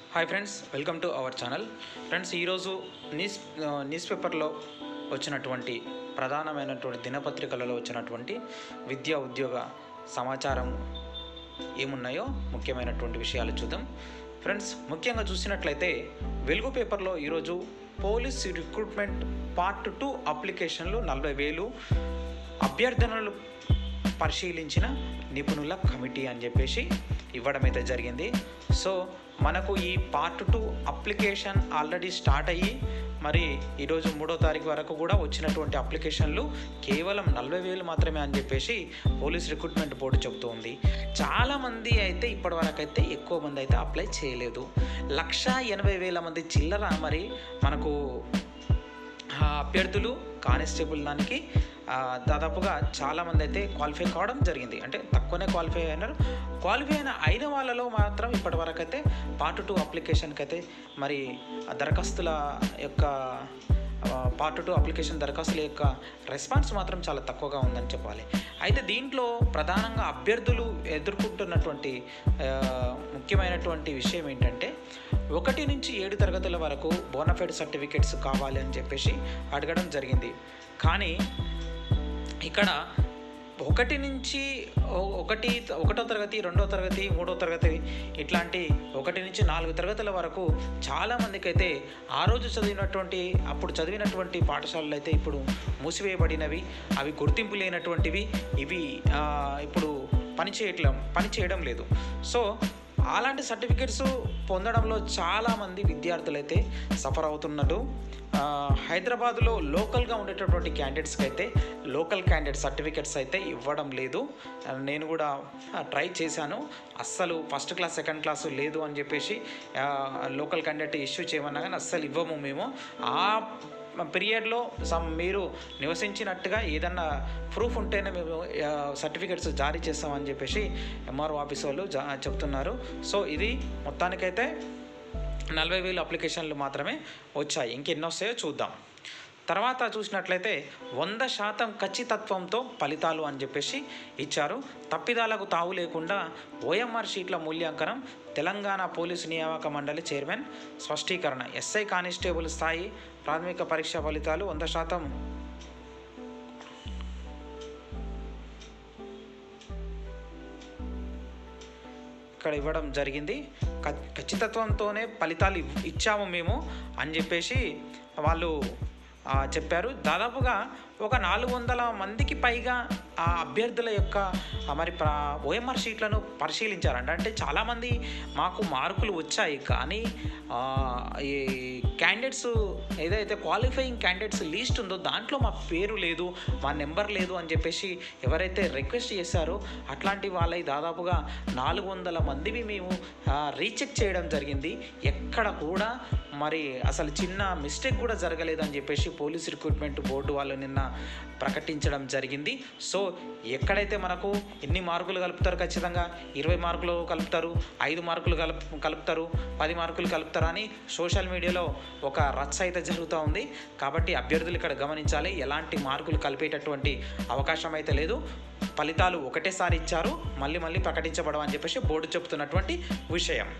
hi friends welcome to our channel friends ఈరోజు news ఆ, news పేపర్లో వచ్చినటువంటి ప్రధానమైనటువంటి దినపత్రికలలో వచ్చినటువంటి విద్యా ఉద్యోగ సమాచారం ఏమున్నాయో ముఖ్యమైనటువంటి విషయాలు చూద్దాం ఫ్రెండ్స్ ముఖ్యంగా చూసినట్లయితే వెలుగు పేపర్లో ఈరోజు పోలీస్ రిక్రూట్మెంట్ పార్ట్ టూ అప్లికేషన్లు నలభై వేలు అభ్యర్థనలు పరిశీలించిన నిపుణుల కమిటీ అని చెప్పేసి ఇవ్వడం అయితే జరిగింది సో మనకు ఈ part two application already start అయ్యి మరి ఈరోజు మూడో తారీఖు వరకు కూడా వచ్చినటువంటి అప్లికేషన్లు కేవలం నలభై వేలు మాత్రమే అని చెప్పేసి పోలీస్ రిక్రూట్మెంట్ బోర్డు చెబుతూ ఉంది చాలామంది అయితే ఇప్పటివరకు అయితే ఎక్కువ మంది అయితే అప్లై చేయలేదు లక్ష ఎనభై వేల మంది చిల్లర మరి మనకు ఆ, అభ్యర్థులు కానిస్టేబుల్ దానికి ఆ, దాదాపుగా చాలామంది అయితే క్వాలిఫై కావడం జరిగింది అంటే తక్కువనే క్వాలిఫై అయినారు క్వాలిఫై అయిన అయిన వాళ్ళలో మాత్రం ఇప్పటివరకు అయితే పార్ట్ టూ అప్లికేషన్కి అయితే మరి ఆ దరఖాస్తుల యొక్క పార్ట్ టూ అప్లికేషన్ దరఖాస్తుల యొక్క రెస్పాన్స్ మాత్రం చాలా తక్కువగా ఉందని చెప్పాలి అయితే దీంట్లో ప్రధానంగా అభ్యర్థులు ఎదుర్కొంటున్నటువంటి ఆ, ముఖ్యమైనటువంటి విషయం ఏంటంటే ఒకటి నుంచి ఏడు తరగతుల వరకు బోనఫైడ్ సర్టిఫికెట్స్ కావాలి అని చెప్పేసి అడగడం జరిగింది కానీ ఇక్కడ ఒకటి నుంచి ఓ- ఒకటి ఒకటో తరగతి రెండో తరగతి మూడో తరగతి ఇట్లాంటి ఒకటి నుంచి నాలుగు తరగతుల వరకు చాలామందికి అయితే ఆ రోజు చదివినటువంటి అప్పుడు చదివినటువంటి పాఠశాలలు అయితే ఇప్పుడు మూసివేయబడినవి అవి గుర్తింపు లేనటువంటివి ఇవి ఆ, ఇప్పుడు పని చేయట్లం పని చేయడం లేదు సో అలాంటి సర్టిఫికెట్స్ పొందడంలో చాలామంది విద్యార్థులు అయితే సఫర్ అవుతున్నారు ఆ, హైదరాబాద్లో లోకల్గా ఉండేటటువంటి క్యాండిడేట్స్కి అయితే లోకల్ క్యాండిడేట్ సర్టిఫికెట్స్ అయితే ఇవ్వడం లేదు ఆ, నేను కూడా ట్రై చేశాను అస్సలు ఫస్ట్ క్లాస్ సెకండ్ క్లాస్ లేదు అని చెప్పేసి ఆ, లోకల్ క్యాండిడేట్ ఇష్యూ చేయమన్నా కానీ అస్సలు ఇవ్వము మేము ఆ పీరియడ్లో సమ్ మీరు నివసించినట్టుగా ఏదన్నా ప్రూఫ్ ఉంటేనే మేము సర్టిఫికెట్స్ జారీ చేస్తామని చెప్పేసి ఎంఆర్ఓ ఆఫీస్ వాళ్ళు జా చెప్తున్నారు సో ఇది మొత్తానికైతే నలభై వేలు అప్లికేషన్లు మాత్రమే వచ్చాయి ఇంకెన్ని వస్తాయో చూద్దాం తర్వాత చూసినట్లయితే వంద శాతం ఖచ్చితత్వంతో ఫలితాలు అని చెప్పేసి ఇచ్చారు తప్పిదాలకు తావు లేకుండా ఓఎంఆర్ షీట్ల మూల్యాంకనం తెలంగాణ పోలీసు నియామక మండలి చైర్మన్ స్పష్టీకరణ ఎస్ఐ కానిస్టేబుల్ స్థాయి ప్రాథమిక పరీక్ష ఫలితాలు వంద శాతం ఇక్కడ ఇవ్వడం జరిగింది ఖ- ఖచ్చితత్వంతోనే ఫలితాలు ఇవ్- ఇచ్చాము మేము అని చెప్పేసి వాళ్ళు ఆ, చెప్పారు దాదాపుగా ఒక నాలుగు వందల మందికి పైగా ఆ అభ్యర్థుల యొక్క ఆ, మరి ప్ర ఓఎంఆర్ షీట్లను పరిశీలించారంట అంటే చాలామంది మాకు మార్కులు వచ్చాయి కానీ ఆ, ఈ క్యాండిడేట్స్ ఏదైతే క్వాలిఫైయింగ్ క్యాండిడేట్స్ లీస్ట్ ఉందో దాంట్లో మా పేరు లేదు మా నెంబర్ లేదు అని చెప్పేసి ఎవరైతే రిక్వెస్ట్ చేశారో అట్లాంటి వాళ్ళవి దాదాపుగా నాలుగు వందల మందివి మేము రీచెక్ చేయడం జరిగింది ఎక్కడ కూడా మరి అసలు చిన్న మిస్టేక్ కూడా జరగలేదని చెప్పేసి పోలీస్ రిక్రూట్మెంట్ బోర్డు వాళ్ళు నిన్న ప్రకటించడం జరిగింది సో ఎక్కడైతే మనకు ఎన్ని మార్కులు కలుపుతారు ఖచ్చితంగా ఇరవై మార్కులు కలుపుతారు ఐదు మార్కులు కలుపు కలుపుతారు పది మార్కులు కలుపుతారు అని సోషల్ మీడియాలో ఒక రచ్చ అయితే జరుగుతూ ఉంది కాబట్టి అభ్యర్థులు ఇక్కడ గమనించాలి ఎలాంటి మార్కులు కలిపేటటువంటి అవకాశం అయితే లేదు ఫలితాలు ఒకటేసారి ఇచ్చారు మళ్ళీ మళ్ళీ ప్రకటించబడమని చెప్పేసి బోర్డు చెప్తున్నటువంటి విషయం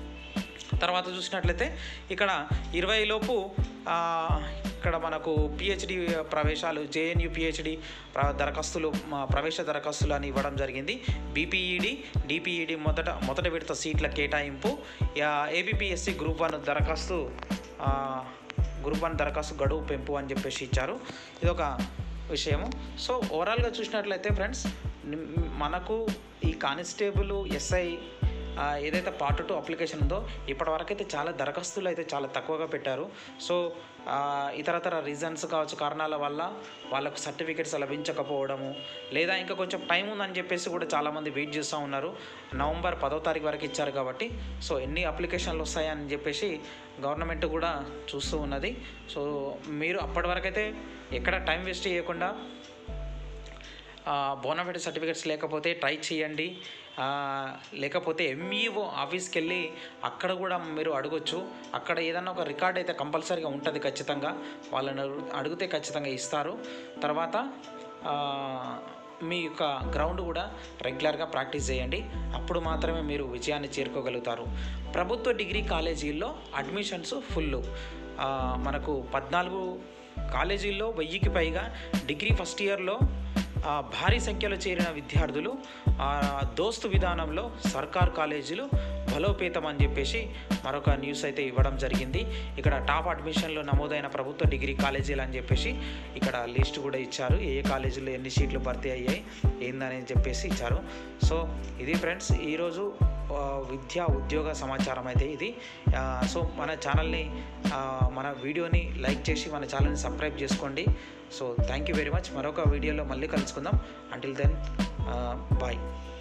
తర్వాత చూసినట్లయితే ఇక్కడ ఇరవై లోపు ఆ, ఇక్కడ మనకు పిహెచ్డి ప్రవేశాలు జేఎన్యు పిహెచ్డి దరఖాస్తులు మా ప్రవేశ దరఖాస్తులు అని ఇవ్వడం జరిగింది బీపీఈడి డిపిఈడి మొదట మొదటి విడత సీట్ల కేటాయింపు ఏబిపిఎస్సి గ్రూప్ వన్ దరఖాస్తు ఆ, గ్రూప్ వన్ దరఖాస్తు గడువు పెంపు అని చెప్పేసి ఇచ్చారు ఇదొక విషయము సో ఓవరాల్గా చూసినట్లయితే ఫ్రెండ్స్ నిమ్- మనకు ఈ కానిస్టేబుల్ ఎస్ఐ ఆ, ఏదైతే పార్ట్ టూ అప్లికేషన్ ఉందో ఇప్పటివరకు అయితే చాలా దరఖాస్తులు అయితే చాలా తక్కువగా పెట్టారు సో ఆ, ఇతరతర రీజన్స్ కావచ్చు కారణాల వల్ల వాళ్ళకు సర్టిఫికెట్స్ లభించకపోవడము లేదా ఇంకా కొంచెం టైం ఉందని చెప్పేసి కూడా చాలామంది వెయిట్ చేస్తూ ఉన్నారు నవంబర్ పదో తారీఖు వరకు ఇచ్చారు కాబట్టి సో ఎన్ని అప్లికేషన్లు వస్తాయని చెప్పేసి గవర్నమెంట్ కూడా చూస్తూ ఉన్నది సో మీరు అప్పటి వరకు అయితే ఎక్కడ టైం వేస్ట్ చేయకుండా బోనఫైడ్ సర్టిఫికేట్స్ లేకపోతే ట్రై చేయండి ఆ, లేకపోతే ఎంఈఓ ఆఫీస్కి వెళ్ళి అక్కడ కూడా మీరు అడగొచ్చు అక్కడ ఏదన్నా ఒక రికార్డ్ అయితే కంపల్సరీగా ఉంటుంది ఖచ్చితంగా వాళ్ళని అడుగు- అడిగితే ఖచ్చితంగా ఇస్తారు తర్వాత ఆ, మీ యొక్క గ్రౌండ్ కూడా రెగ్యులర్గా ప్రాక్టీస్ చేయండి అప్పుడు మాత్రమే మీరు విజయాన్ని చేరుకోగలుగుతారు ప్రభుత్వ డిగ్రీ కాలేజీల్లో అడ్మిషన్స్ ఫుల్ మనకు పద్నాలుగు కాలేజీల్లో వెయ్యికి పైగా డిగ్రీ ఫస్ట్ ఇయర్లో ఆ, భారీ సంఖ్యలో చేరిన విద్యార్థులు ఆ, దోస్తు విధానంలో సర్కార్ కాలేజీలు బలోపేతం అని చెప్పేసి మరొక న్యూస్ అయితే ఇవ్వడం జరిగింది ఇక్కడ టాప్ అడ్మిషన్లో నమోదైన ప్రభుత్వ డిగ్రీ కాలేజీలు అని చెప్పేసి ఇక్కడ లిస్ట్ కూడా ఇచ్చారు ఏ ఏ కాలేజీలో ఎన్ని సీట్లు భర్తీ అయ్యాయి ఏందని చెప్పేసి ఇచ్చారు సో ఇది ఫ్రెండ్స్ ఈరోజు ఆ, విద్యా ఉద్యోగ సమాచారం అయితే ఇది ఆ, సో మన ఛానల్ని ఆ, మన వీడియోని లైక్ చేసి మన ఛానల్ని సబ్స్క్రైబ్ చేసుకోండి so thank you very much మరొక వీడియోలో మళ్ళీ కలుసుకుందాం అంటిల్ దెన్ బాయ్